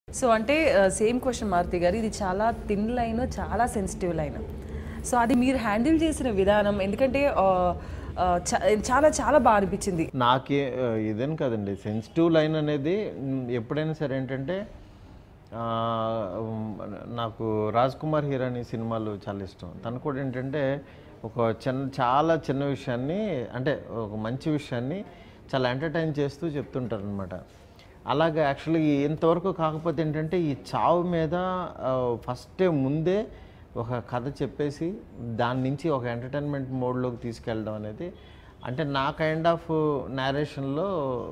So అంటే same question Maruti గారు ఇది చాలా థిన్ లైన్ చాలా సెన్సిటివ్ లైన్ సో అది మీరు హ్యాండిల్ చేసిన విధానం ఎందుకంటే ఆ, ఆ, చా- చాలా చాలా బాగా అనిపించింది నాకే ఆ, ఇదేం కాదండి సెన్సిటివ్ లైన్ అనేది మ్, ఎప్పుడైనా సరే ఏంటంటే ఆ, ఉమ్, నాకు రాజ్ కుమార్ హీరాని సినిమాలు చాలా ఇష్టం తను కూడా ఏంటంటే ఒక చిన్న చాలా చిన్న విషయాన్ని అంటే ఒక మంచి విషయాన్ని చాలా ఎంటర్టైన్ చేస్తూ చెప్తుంటారు అనమాట అలాగే యాక్చువల్లీ ఇంతవరకు కాకపోతే ఏంటంటే ఈ చావు మీద ఫస్ట్ ముందే ఒక కథ చెప్పేసి దాని నుంచి ఒక ఎంటర్టైన్మెంట్ మోడ్లోకి తీసుకెళ్ళడం అనేది అంటే నా కైండ్ ఆఫ్ నేరేషన్లో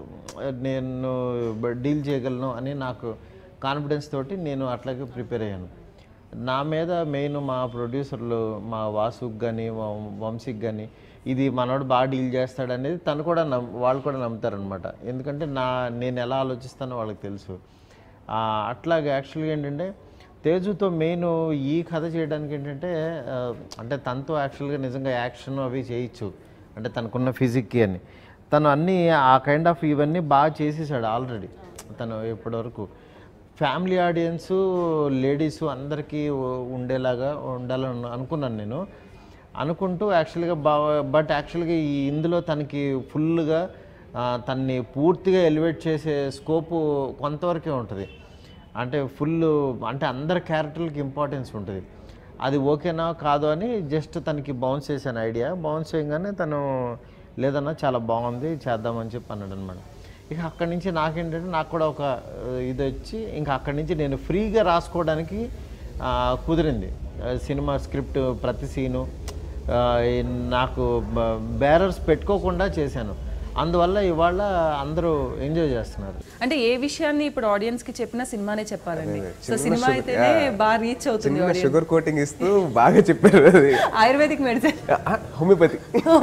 నేను డీల్ చేయగలను అని నాకు కాన్ఫిడెన్స్ తోటి నేను అట్లాగే ప్రిపేర్ అయ్యాను నా మీద మెయిన్ మా ప్రొడ్యూసర్లు మా వాసుకి కానీ మా వంశీకి కానీ ఇది మనోడు బాగా డీల్ చేస్తాడు అనేది తను కూడా నమ్ వాళ్ళు కూడా నమ్ముతారనమాట ఎందుకంటే నా నేను ఎలా ఆలోచిస్తానో వాళ్ళకి తెలుసు ఆ, అట్లాగే యాక్చువల్గా ఏంటంటే తేజుతో మెయిన్ ఈ కథ చేయడానికి ఏంటంటే ఆ, అంటే తనతో యాక్చువల్గా నిజంగా యాక్షన్ అవి చేయొచ్చు అంటే తనకున్న ఫిజిక్కి అని తను అన్నీ ఆ కైండ్ ఆఫ్ ఇవన్నీ బాగా చేసేసాడు ఆల్రెడీ తను ఇప్పటివరకు ఫ్యామిలీ ఆడియన్స్ లేడీస్ అందరికీ ఉ- ఉండేలాగా ఉండాలని అనుకున్నాను నేను అనుకుంటూ యాక్చువల్గా బా బట్ యాక్చువల్గా ఈ ఇందులో తనకి ఫుల్గా తన్ని పూర్తిగా ఎలివేట్ చేసే స్కోపు కొంతవరకే ఉంటుంది అంటే ఫుల్ అంటే అందరి క్యారెక్టర్లకి ఇంపార్టెన్స్ ఉంటుంది అది ఓకేనా కాదు అని జస్ట్ తనకి బౌన్స్ చేశాను ఐడియా బౌన్స్ చేయగానే తను లేదన్నా చాలా బాగుంది చేద్దామని చెప్పి అన్నాడు అనమాట ఇక అక్కడి నుంచి నాకేంటంటే నాకు కూడా ఒక ఆ, ఇది వచ్చి ఇంకా అక్కడి నుంచి నేను ఫ్రీగా రాసుకోవడానికి ఆ, కుదిరింది ఆ, సినిమా స్క్రిప్ట్ ప్రతి సీను ఆ, ఈ నాకు బ్యారర్స్ పెట్టుకోకుండా చేశాను అందువల్ల ఇవాళ అందరూ ఎంజాయ్ చేస్తున్నారు అంటే ఏ విషయాన్ని ఇప్పుడు ఆడియన్స్ కి చెప్పినా సినిమానే చెప్పాలండి సో సినిమా అయితేనే బాగా రీచ్ అవుతుంది చిన్న షుగర్ కోటింగ్ ఇస్తూ బాగా చెప్పారు అది Ayurvedic medicine homeopathy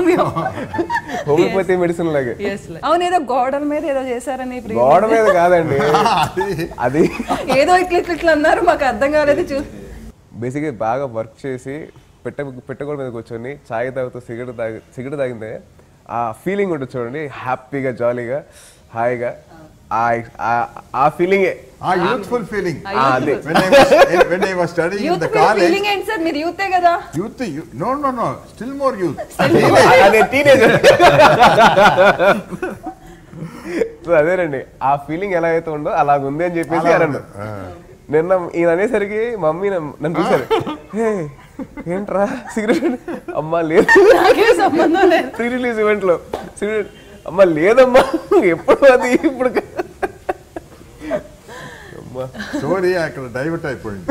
homeopathy medicine లాగే అవును ఏదో గోడల మీద ఏదో చేశారని pre- గోడ మీద కాదండి అది ఏదో ఇట్లా ఇట్లా ఇట్లా అన్నారు మాకు అర్థం కాలేదు చూ బేసిక్గా బాగా వర్క్ చేసి పెట్ట పెట్టగోడ మీద కూర్చొని ఛాయ్ తాగుతూ సిగరెట్ తాగి సిగరెట్ తాగిందే ఆ ఫీలింగ్ ఉంటుంది చూడండి హ్యాపీగా జాలీగా హాయిగా ఆ- ఆ- ఆ ఫీలింగే ఆ యూత్ఫుల్ ఫీలింగ్ అదే when I was when I was studying in youth the college feeling ఏంటి సార్ మీరు యూతే కదా youth you, no no no still more youth అదే టీనేజర్ సో అదేనండి ఆ ఫీలింగ్ ఎలా అయితే ఉందో అలాగ ఉంది అని చెప్పేసి అలా అన్నాను ఉంది. ఆ. నిన్న ఈయన అనేసరికి మమ్మీ నన్ను నన్ను చూశారు "హే, ఏంట్రా సిగరెట్ అమ్మా లేదు నాకే సంబంధం లేదు ప్రీ రిలీజ్ ఈవెంట్ లో సిగరెట్ అమ్మా లేదమ్మా ఎప్పుడు అది ఇప్పుడు కా-" అమ్మా స్టోరీ అక్కడ డైవర్ట్ అయిపోయింది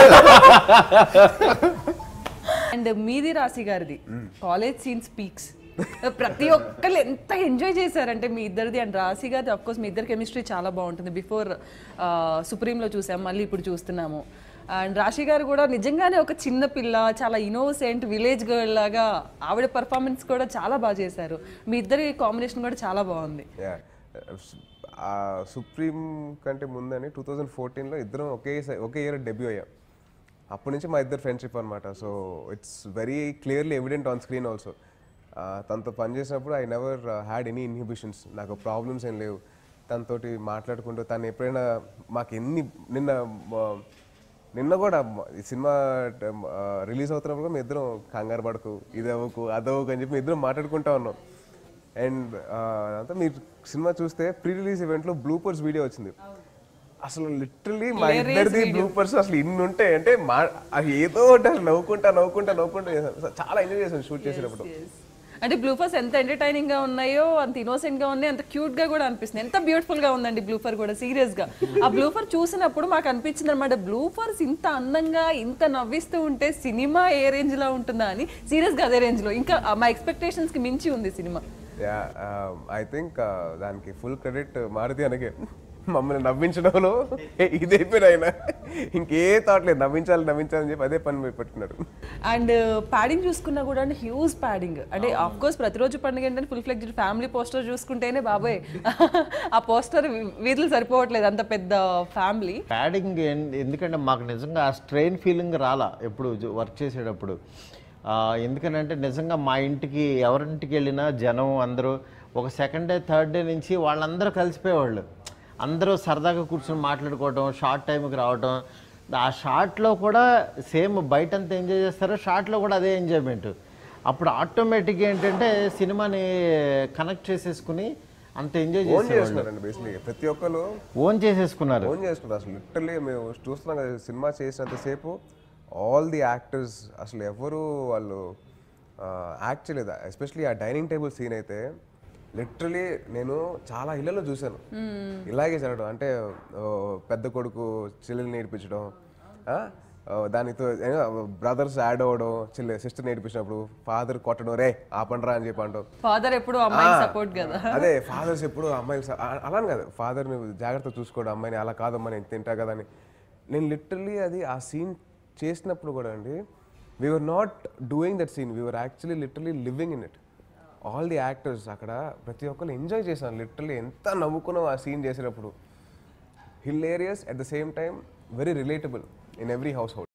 అండ్ మీది రాశి గారిది కాలేజ్ సీన్ స్పీక్స్ ప్రతి ఒక్కరు ఎంత ఎంజాయ్ చేశారంటే మీ ఇద్దరిది అండ్ రాశి గారిది అఫ్ కోర్స్ మీ ఇద్దరు కెమిస్ట్రీ చాలా బాగుంటుంది బిఫోర్ సుప్రీంలో చూసాం మళ్ళీ ఇప్పుడు చూస్తున్నాము అండ్ రాశి గారు కూడా నిజంగానే ఒక చిన్న పిల్ల చాలా ఇన్నోసెంట్ విలేజ్ గర్ల్ లాగా ఆవిడ పర్ఫార్మెన్స్ కూడా చాలా బాగా చేశారు మీ ఇద్దరి కాంబినేషన్ కూడా చాలా బాగుంది యా ఆ సుప్రీం కంటే ముందని టూ థౌజండ్ ఫోర్టీన్లో ఇద్దరం ఒకే ఒకే ఇయర్ డెబ్యూ అయ్యాం అప్పటి నుంచి మా ఇద్దరు ఫ్రెండ్షిప్ అనమాట so it's very clearly evident on screen also తనతో పనిచేసినప్పుడు I never had any inhibitions నాకు ప్రాబ్లమ్స్ ఏం లేవు తనతోటి మాట్లాడుకుంటూ తను ఎప్పుడైనా మాకు ఎన్ని నిన్న ఆ, నిన్న కూడా మ- ఈ సినిమా రిలీజ్ అవుతున్నప్పుడు కూడా మీ ఇద్దరం కంగారు పడకు ఇది అవ్వకు అది అవ్వకు అని చెప్పి మీ ఇద్దరం మాట్లాడుకుంటా ఉన్నాం అండ్ అంతా మీరు సినిమా చూస్తే ప్రీ రిలీజ్ ఈవెంట్లో బ్లూపర్స్ వీడియో వచ్చింది అసలు లిటరలీ మా ఇద్దరిది బ్లూపర్స్ అసలు ఇన్ని ఉంటాయి అంటే మా అవి ఏదో ఒకటి అసలు నవ్వుకుంటా నవ్వుకుంటా నవ్వుకుంటా చేశాను. అసలు చాలా ఎంజాయ్ చేశాను షూట్ చేసేటప్పుడు అంటే బ్లూఫర్స్ ఎంత ఎంటర్టైనింగ్ గా ఉన్నాయో అంత ఇన్నోసెంట్ గా ఉన్నాయి అంత క్యూట్ గా కూడా అనిపిస్తుంది ఎంత బ్యూటిఫుల్ గా ఉందండి బ్లూఫర్ కూడా సీరియస్ గా ఆ బ్లూఫర్ చూసినప్పుడు మాకు అనిపించింది అనమాట బ్లూఫర్స్ ఇంత అందంగా ఇంత నవ్విస్తూ ఉంటే సినిమా ఏ రేంజ్ లో ఉంటుందా అని సీరియస్ గా అదే రేంజ్ లో ఇంకా ఆ, మా ఎక్స్పెక్టేషన్స్ కి మించి ఉంది సినిమా యా ఐ థింక్ దానికి ఫుల్ క్రెడిట్ మారుతి అనకే మమ్మల్ని నవ్వించడంలో ఇదే పని ఆయన ఇంకే థాట్ లేదు నవ్వించాలి నవ్వించాలని చెప్పి అదే పని మీరు పెట్టుకున్నారు అండ్ ప్యాడింగ్ చూసుకున్నా కూడా అంటే హ్యూజ్ ప్యాడింగ్ అంటే ఆఫ్ కోర్స్ ప్రతిరోజు పండుగ ఏంటంటే ఫుల్ ఫ్లెక్జ్ ఫ్యామిలీ పోస్టర్ చూసుకుంటేనే బాబాయ్ ఆ పోస్టర్ వీధులు సరిపోవట్లేదు అంత పెద్ద ఫ్యామిలీ ప్యాడింగ్ ఎన్- ఎందుకంటే మాకు నిజంగా ఆ స్ట్రెయిన్ ఫీలింగ్ రాలా ఎప్పుడు వర్క్ చేసేటప్పుడు ఆ, ఎందుకనంటే నిజంగా మా ఇంటికి ఎవరింటికి వెళ్ళినా జనం అందరూ ఒక సెకండ్ డే థర్డ్ డే నుంచి వాళ్ళందరూ కలిసిపోయేవాళ్ళు అందరూ సరదాగా కూర్చొని మాట్లాడుకోవటం షార్ట్ టైంకి రావటం ఆ షార్ట్లో కూడా సేమ్ బయట అంతా ఎంజాయ్ చేస్తారో షార్ట్లో కూడా అదే ఎంజాయ్మెంట్ అప్పుడు ఆటోమేటిక్గా ఏంటంటే సినిమాని కనెక్ట్ చేసేసుకుని అంత ఎంజాయ్ ఓన్ చేసేవాళ్ళు చేస్తున్నారండి బేసిక్లీ ప్రతి ఒక్కరు ఓన్ చేసేసుకున్నారు ఓన్ చేసుకుంటారు అసలు లిటరలీ మేము చూస్తున్నాం కదా సినిమా చేసినంతసేపు ఆల్ ది యాక్టర్స్ అసలు ఎవరు వాళ్ళు యాక్ట్ చేయలేదు ఎస్పెషలీ ఆ డైనింగ్ టేబుల్ సీన్ అయితే లిటరలీ నేను చాలా ఇళ్లలో చూశాను ఇలాగే జరగడం అంటే ఓ, పెద్ద కొడుకు చెల్లెలు నేర్పించడం ఆ, ఓ, దానితో బ్రదర్స్ యాడ్ అవ్వడం చెల్లె సిస్టర్ నేర్పించినప్పుడు ఫాదర్ కొట్టడం రే ఆపండ్రా అని చెప్పి అంటాం ఫాదర్ ఎప్పుడు అమ్మాయికి ఆ, సపోర్ట్ కదా అదే ఫాదర్స్ ఎప్పుడు అమ్మాయికి స- అ- అలానే కాదు ఫాదర్ నువ్వు జాగ్రత్త చూసుకోవడం అమ్మాయిని అలా కాదమ్మా నేను తింటా కదా అని నేను లిటరల్లీ అది ఆ సీన్ చేసినప్పుడు కూడా అండి we're not doing that scene we're actually literally living in it all the actors అక్కడ ప్రతి ఒక్కరు ఎంజాయ్ చేశాను లిటరల్లీ ఎంత నవ్వుకున్నాం ఆ సీన్ చేసేటప్పుడు hilarious at the same time very relatable in every house hold